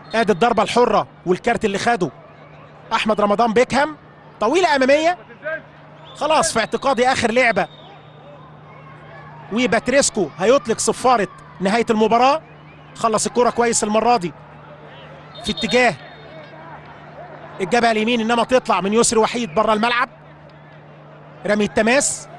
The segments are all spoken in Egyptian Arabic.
ادي الضربه الحره والكارت اللي خده احمد رمضان بيكهام طويله اماميه خلاص في اعتقادي اخر لعبه وباتريسكو هيطلق صفاره نهايه المباراه خلص الكره كويس المره دي في اتجاه الجبهه اليمين انما تطلع من يسري وحيد بره الملعب رمي التماس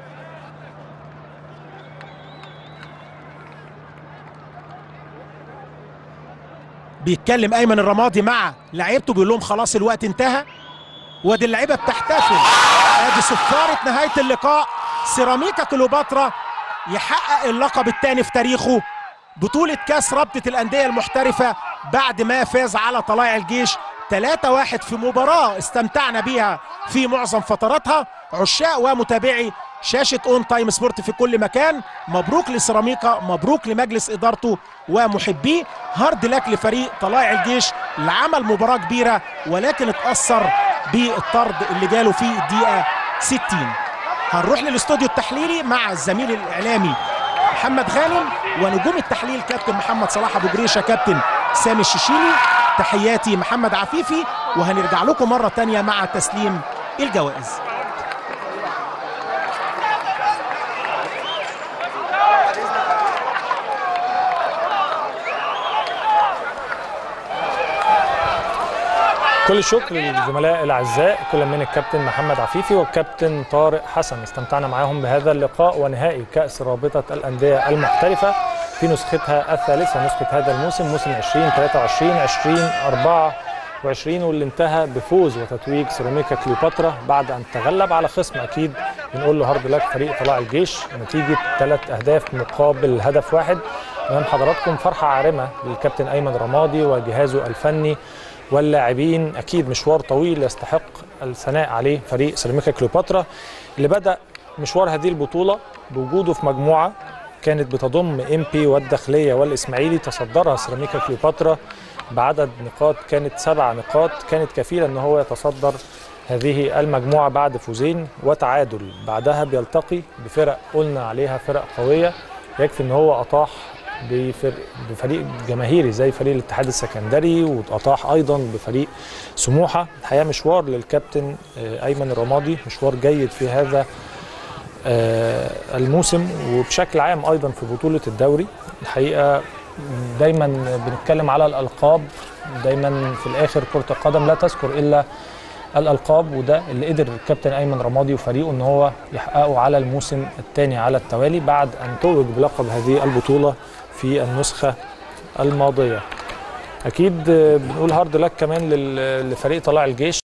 بيتكلم ايمن الرمادي مع لعيبته بيقول لهم خلاص الوقت انتهى وادي اللعيبه بتحتفل ادي صفاره نهايه اللقاء سيراميكا كليوباترا يحقق اللقب الثاني في تاريخه بطولة كاس رابطة الأندية المحترفة بعد ما فاز على طلائع الجيش 3-1 في مباراة استمتعنا بيها في معظم فتراتها عشاق ومتابعي شاشة اون تايم سبورت في كل مكان مبروك لسيراميكا مبروك لمجلس إدارته ومحبيه هارد لك لفريق طلائع الجيش اللي عمل مباراة كبيرة ولكن اتأثر بالطرد اللي جاله في الدقيقة 60 هنروح للاستوديو التحليلي مع الزميل الإعلامي محمد غانم ونجوم التحليل كابتن محمد صلاح ابو جريشه كابتن سامي الششيلي تحياتي محمد عفيفي وهنرجع لكم مره تانية مع تسليم الجوائز كل الشكر للزملاء الاعزاء كل من الكابتن محمد عفيفي والكابتن طارق حسن استمتعنا معاهم بهذا اللقاء ونهائي كاس رابطه الانديه المحترفه في نسختها الثالثه نسخه هذا الموسم موسم 2023 2024 واللي انتهى بفوز وتتويج سيراميكا كليوباترا بعد ان تغلب على خصم اكيد بنقول له هارد لك فريق طلائع الجيش نتيجه ثلاث اهداف مقابل هدف واحد امام حضراتكم فرحه عارمه للكابتن ايمن رمادي وجهازه الفني واللاعبين اكيد مشوار طويل يستحق الثناء عليه فريق سيراميكا كليوباترا اللي بدا مشوار هذه البطوله بوجوده في مجموعه كانت بتضم ام بي والداخليه والاسماعيلي تصدرها سيراميكا كليوباترا بعدد نقاط كانت سبع نقاط كانت كفيله ان هو يتصدر هذه المجموعه بعد فوزين وتعادل بعدها بيلتقي بفرق قلنا عليها فرق قويه يكفي ان هو اطاح بفرق بفريق جماهيري زي فريق الاتحاد السكندري واطاح ايضا بفريق سموحه الحقيقه مشوار للكابتن ايمن الرمادي مشوار جيد في هذا الموسم وبشكل عام ايضا في بطوله الدوري الحقيقه دايما بنتكلم على الالقاب دايما في الاخر كره القدم لا تذكر الا الالقاب وده اللي قدر الكابتن ايمن رمادي وفريقه ان هو يحققه على الموسم الثاني على التوالي بعد ان توج بلقب هذه البطوله في النسخه الماضيه اكيد بنقول هارد لك كمان لفريق طلائع الجيش